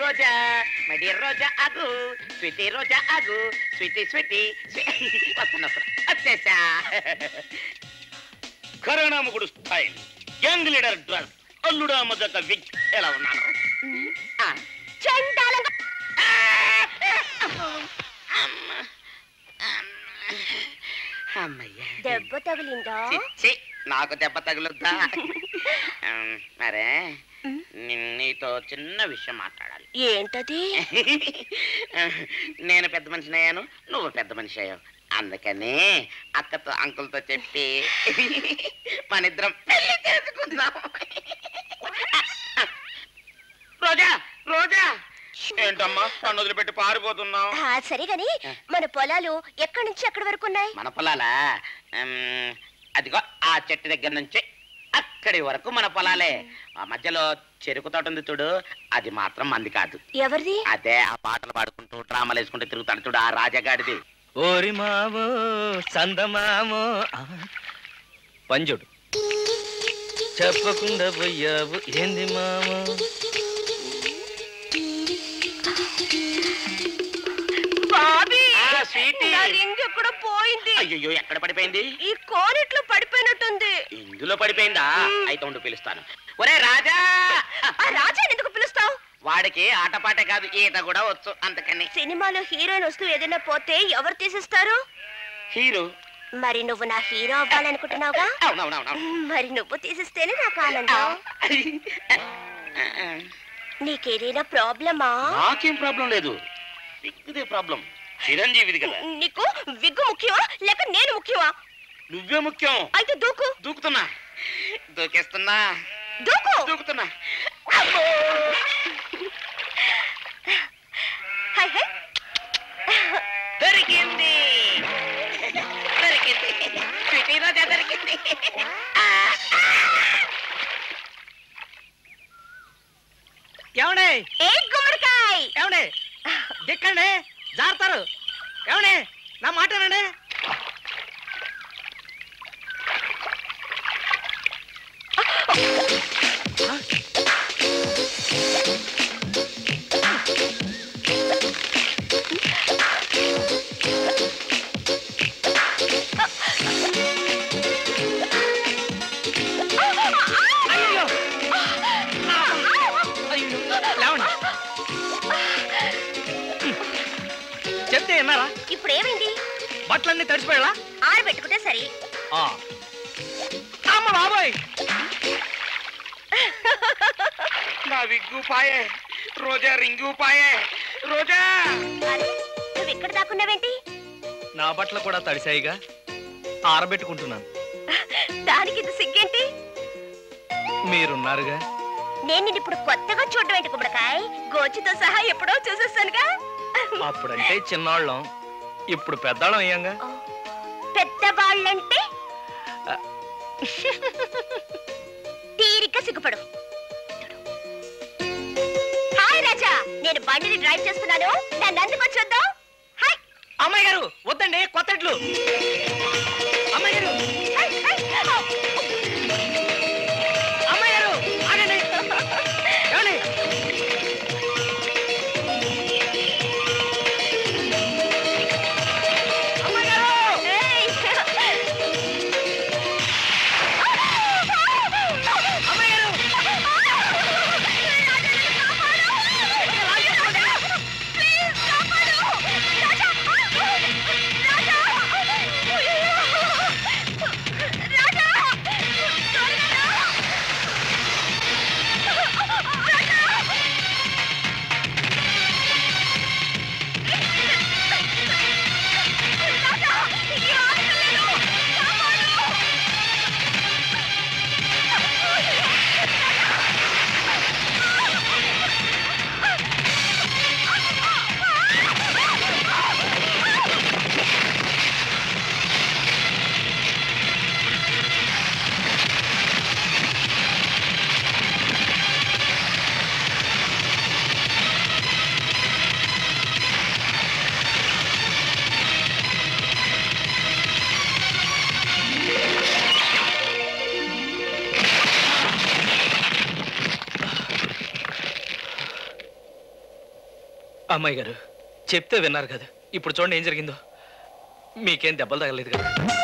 Roja my dear రోజా ఆగు Sweety రోజా ఆగు sweetie sweetie వస్తున్నా వస్తున్నా వచ్చేసా కరోనా ముగుడు స్టైల్ యంగ్ లీడర్ డ్రస్ అల్లుడా మజక విగ్ ఎలా ఉన్నాను ఆ, చండాలంగా అమ్మ, అమ్మ. అమ్మయ్యా దెబ్బ తగిలిందా చిచ్చి నాకు దెబ్బ తగులుద్దా ఉమ్, మరే ని- నీతో చిన్న విషయం మాట్లాడాలి ఏంటది నేను పెద్ద మనిషిని అయ్యాను నువ్వు పెద్ద మనిషి అయ్యావు అందుకని అక్కతో అంకుల్తో చెప్పి మన ఇద్దరం పెళ్లి చేసుకుందాం రోజా రోజా ఏంటమ్మా నన్ను వదిలిపెట్టి పారిపోతున్నావు ఆ, సరే గాని మన పొలాలు ఎక్కడి నుంచి ఎక్కడి వరకు ఉన్నాయి మన పొలాలా ఉమ్, అదిగో ఆ చెట్టు దగ్గర నుంచి అక్కడి వరకు మన పొలాలే ఆ మధ్యలో చెరుకు తోట ఉంది చూడు అది మాత్రం మంది కాదు ఎవరిది అదే ఆ పాటలు పాడుకుంటూ డ్రామాలు వేసుకుంటూ తిరుగుతాడు చూడు ఆ రాజగాడిది ఓరి మావో సందమామో ఆ, పంజుడు చెప్పకుండా పోయావు ఏంది మామో బాబీ ఆ, స్వీటీ. నా రింగ్ ఎక్కడో పోయింది అయ్యో ఎక్కడ పడిపోయింది ఈ కోరిట్లో పడిపోయినట్టుంది ఇందులో పడిపోయిందా అయితే ఉండు పిలుస్తాను ఒరే రాజా ఆ రాజాని ఎందుకు పిలుస్తావు వాడికి ఆటపాటే కాదు ఈత కూడా వచ్చు అందుకని సినిమాలో హీరోయిన్ వస్తూ ఏదైనా పోతే ఎవరు తీసిస్తారు హీరో మరి నువ్వు నా హీరో అవ్వాలనుకుంటున్నావుగా అవునవునవును మరి నువ్వు తీసిస్తేనే నాకు ఆనందం నీకేదైనా ప్రాబ్లమా నాకేం ప్రాబ్లం లేదు ఇదే ప్రాబ్లం చిరంజీవిది కదా నీకు విగ్గు ముఖ్యమా లేక నేను ముఖ్యమా నువ్వే ముఖ్యం అయితే దూకు దూకుతున్నా దూకేస్తున్నా దూకు దూకుతున్నా హై హై దొరికింది దొరికింది స్వీటీ రోజా దొరికింది ఏమండే ఏ గుమ్మడికాయ్ ఏమండే దిక్కండి జారుతారు ఏమండే నా మాటనండి అయ్యో అయ్యో లేవండి చెప్తే విన్నారా ఇప్పుడు ఏమైంది బట్టలన్నీ తడిసిపోయాలా ఆరబెట్టుకుంటే సరి ఆ. అమ్మ బాబోయ్ నా విగ్గు పాయే రోజా రింగు పాయే రోజా అరే నువ్వు ఇక్కడ దాక్కున్నావేంటి నా బట్టలు కూడా తడిసాయిగా ఆరబెట్టుకుంటున్నాను దానికి ఇది సిగ్గేంటి మీరున్నారుగా నేను నిన్ను ఇప్పుడు కొత్తగా చూడడం ఏంటి గుమ్మడికాయ్ గోచితో సహా ఎప్పుడో చూసేస్తానుగా అప్పుడంటే చిన్నవాళ్ళం ఇప్పుడు పెద్దాళ్ళం అయ్యాంగా పెద్దవాళ్ళంటే తీరిక సిగ్గుపడు హాయ్ రాజా నేను బండిని డ్రైవ్ చేస్తున్నాను నన్ను అందుకొని చూద్దాం హాయ్ అమ్మాయి గారు వద్దండి కొత్తట్లు అమ్మాయి గారు హాయ్ హాయ్ అమ్మాయి గారు ఆగండి ఏమండి అమ్మాయి గారు ఏయ్. అమ్మాయి గారు రాజా అమ్మాయి గారు చెప్తే విన్నారు కదా ఇప్పుడు చూడండి ఏం జరిగిందో మీకేం దెబ్బలు తగలేదు కదా